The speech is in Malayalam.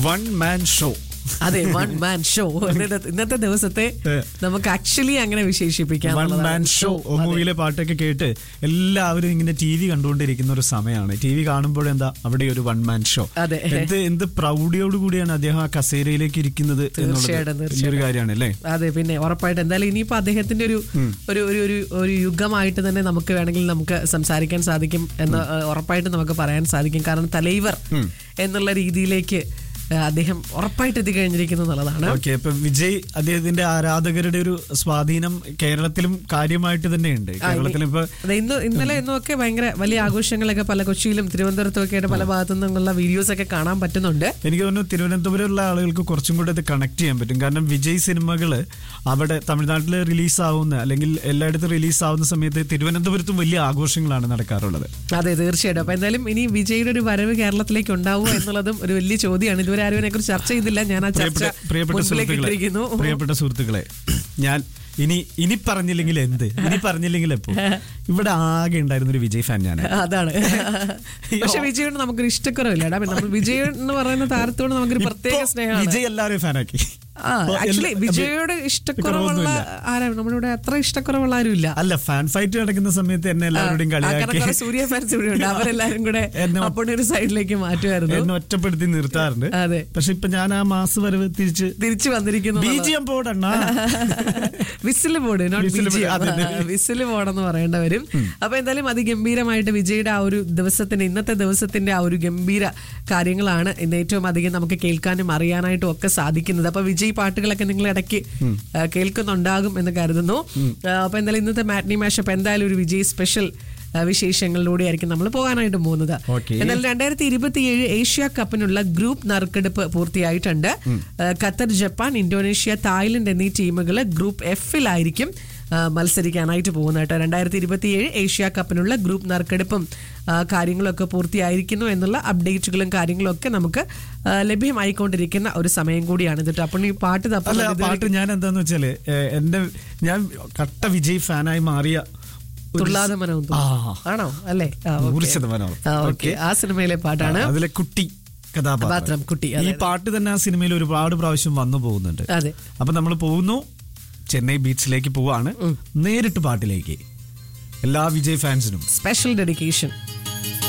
വൺ മാൻ ഷോ അതെ വൺ മാൻ ഷോ ഇന്നത്തെ ദിവസത്തെ ഏ. നമുക്ക് ആക്ച്വലി അങ്ങനെ വിശേഷിപ്പിക്കാം വൺ എന്നുള്ളതാണ്. മാൻ ഷോ മൂവിയിലെ പാട്ടൊക്കെ കേട്ട് എല്ലാവരും ഇങ്ങനെ ടി വി കണ്ടുകൊണ്ടിരിക്കുന്ന ഒരു സമയമാണ് ടി വി കാണുമ്പോഴെന്താ അവിടെ ഒരു വൺ മാൻ ഷോ അതെ. എന്ത് എന്ത് പ്രൗഢിയോട് കൂടിയാണ് അദ്ദേഹം ആ കസേരയിലേക്ക് ഇരിക്കുന്നത് എന്നുള്ളത് തീർച്ചയായിട്ടും, വലിയൊരു കാര്യമാണ് അല്ലേ അതെ പിന്നെ ഉറപ്പായിട്ട് എന്തായാലും ഇനിയിപ്പോ അദ്ദേഹത്തിന്റെ ഒരു ഒരു ഒരു ഒരു ഒരു യുഗമായിട്ട് തന്നെ നമുക്ക് വേണമെങ്കിൽ നമുക്ക് സംസാരിക്കാൻ സാധിക്കും എന്ന് ഏഹ്, ഉറപ്പായിട്ട് നമുക്ക് പറയാൻ സാധിക്കും കാരണം തലൈവർ എന്നുള്ള രീതിയിലേക്ക് ഏഹ്, അദ്ദേഹം ഉറപ്പായിട്ട് എത്തിക്കഴിഞ്ഞിരിക്കുന്നു എന്നുള്ളതാണ് ഓക്കെ ഇപ്പൊ വിജയ് അദ്ദേഹത്തിന്റെ ആരാധകരുടെ ഒരു സ്വാധീനം കേരളത്തിലും കാര്യമായിട്ട് തന്നെയുണ്ട് കേരളത്തിൽ ഇപ്പൊ അതെ ഇന്ന് ഇന്നലെ ഇന്നൊക്കെ ഭയങ്കര വലിയ ആഘോഷങ്ങളൊക്കെ പല കൊച്ചിയിലും തിരുവനന്തപുരത്തും ഒക്കെ ആയിട്ട് പല ഭാഗത്തു നിന്നുള്ള വീഡിയോസ് ഒക്കെ കാണാൻ പറ്റുന്നുണ്ട് എനിക്ക് തോന്നുന്നു തിരുവനന്തപുരമുള്ള ആളുകൾക്ക് കുറച്ചും കൂടെ ഇത് കണക്ട് ചെയ്യാൻ പറ്റും കാരണം വിജയ് സിനിമകള് അവിടെ തമിഴ്നാട്ടിൽ റിലീസ് ആവുന്ന അല്ലെങ്കിൽ എല്ലായിടത്തും റിലീസ് ആവുന്ന സമയത്ത് തിരുവനന്തപുരത്തും വലിയ ആഘോഷങ്ങളാണ് നടക്കാറുള്ളത് അതെ തീർച്ചയായിട്ടും അപ്പൊ എന്തായാലും ഇനി വിജയുടെ ഒരു വരവ് കേരളത്തിലേക്ക് ഉണ്ടാവുമോ എന്നുള്ളതും ഒരു വലിയ ചോദ്യമാണ് ഇതുവരെ ആരും അതിനെക്കുറിച്ച് ചർച്ച ചെയ്തില്ല ഞാൻ ആ ചർച്ച പ്രിയപ്പെട്ട പ്രിയപ്പെട്ട മുൻപിലേക്ക് സുഹൃത്തുക്കളെ ഇട്ടിരിക്കുന്നു പ്രിയപ്പെട്ട സുഹൃത്തുക്കളെ ഞാൻ ഇനി ഇനി പറഞ്ഞില്ലെങ്കിൽ എന്ത് ഇനി പറഞ്ഞില്ലെങ്കിൽ എപ്പോ ഇവിടെ ആകെ ഉണ്ടായിരുന്ന ഒരു വിജയ് ഫാൻ ഞാൻ അതാണ് പക്ഷെ വിജയോട് നമുക്കൊരു ഇഷ്ടക്കുറവില്ല എടാ നമ്മൾ വിജയ് എന്ന് പറയുന്ന താരത്തോട് നമുക്കൊരു പ്രത്യേക സ്നേഹമാണ് വിജയ് എല്ലാവരും ഫാനാക്കി ആ ആക്ച്വലി വിജയോട് ഇഷ്ടക്കുറവുള്ള ആരാണ് നമ്മളിവിടെ അത്ര ഇഷ്ടക്കുറവുള്ള ആരും ഇല്ല അല്ല ഫാൻ ഫൈറ്റ് നടക്കുന്ന സമയത്ത് എന്നെ എല്ലാവരുടെയും കളിയാക്കി കുറെ സൂര്യ ഫാൻസ് ഇവിടെ ഉണ്ട് അവരെല്ലാരും കൂടെ എന്നെ- അപ്പോഴേ ഒരു സൈഡിലേക്ക് മാറ്റുമായിരുന്നു എന്നെ ഒറ്റപ്പെടുത്തി നിർത്താറുണ്ട് അതെ. പക്ഷെ ഇപ്പൊ ഞാൻ ആ മാസ് വരവ് തിരിച്ച് തിരിച്ചു വന്നിരിക്കുന്നു ബി ജി എം പോടണ്ണ വിസില് ബോർഡ് Whistle board, അതെ, അതെ. വിസില് ബോർഡെന്ന് പറയേണ്ട വരും അപ്പൊ എന്തായാലും അതിഗംഭീരമായിട്ട് വിജയുടെ ആ ഒരു ദിവസത്തിന്റെ ഇന്നത്തെ ദിവസത്തിന്റെ ആ ഒരു ഗംഭീര കാര്യങ്ങളാണ് ഇന്ന് ഏറ്റവും അധികം നമുക്ക് കേൾക്കാനും അറിയാനായിട്ടും ഒക്കെ സാധിക്കുന്നത് അപ്പൊ വിജയ് പാട്ടുകളൊക്കെ നിങ്ങൾ ഇടയ്ക്ക് ആ, കേൾക്കുന്നുണ്ടാകും എന്ന് കരുതുന്നു ആ, അപ്പൊ എന്തായാലും ഇന്നത്തെ മാറ്റ്നി മാഷപ്പ് എന്തായാലും ഒരു വിജയ് സ്പെഷ്യൽ ആ, വിശേഷങ്ങളിലൂടെ ആയിരിക്കും നമ്മൾ പോകാനായിട്ട് പോകുന്നത് Okay. എന്നാൽ രണ്ടായിരത്തി ഇരുപത്തിയേഴ് ഏഷ്യ കപ്പിനുള്ള ഗ്രൂപ്പ് നറുക്കെടുപ്പ് പൂർത്തിയായിട്ടുണ്ട് ആ, ഖത്തർ ജപ്പാൻ ഇന്തോനേഷ്യ തായ്ലൻഡ് എന്നീ ടീമുകൾ ഗ്രൂപ്പ് എഫിലായിരിക്കും ആ, മത്സരിക്കാനായിട്ട് പോകുന്നത് കേട്ടോ രണ്ടായിരത്തി ഇരുപത്തിയേഴ് ഏഷ്യ കപ്പിനുള്ള ഗ്രൂപ്പ് നറുക്കെടുപ്പും ആ, കാര്യങ്ങളൊക്കെ പൂർത്തിയായിരിക്കുന്നു എന്നുള്ള അപ്ഡേറ്റുകളും കാര്യങ്ങളും ഒക്കെ നമുക്ക് ആ, ലഭ്യമായിക്കൊണ്ടിരിക്കുന്ന ഒരു സമയം കൂടിയാണ് കേട്ടോ അപ്പോൾ ഈ പാട്ട് അല്ല തപ്പുന്നത് ആ പാട്ട് ഞാൻ എന്താന്ന് വെച്ചാല് ഏഹ്, എന്റെ ഞാൻ കട്ട വിജയ് ഫാനായി മാറിയ ഒരു തുള്ളാതെ മനവും ആ. ആണോ അല്ലേ ആ, okay. നൂറ് ശതമാനം ആ, okay. ആ സിനിമയിലെ പാട്ടാണ് അതിലെ കുട്ടി പാത്രം, കഥാപാത്രം കുട്ടി, ഈ അതെ, പാട്ട് തന്നെ ആ സിനിമയിൽ ഒരുപാട് പ്രാവശ്യം വന്നു പോകുന്നുണ്ട് അതെ അപ്പൊ നമ്മൾ പോകുന്നു ചെന്നൈ ബീച്ചിലേക്ക് പോവാണ് നേരിട്ട് പാട്ടിലേക്ക് എല്ലാ വിജയ് ഫാൻസിനും സ്പെഷ്യൽ ഡെഡിക്കേഷൻ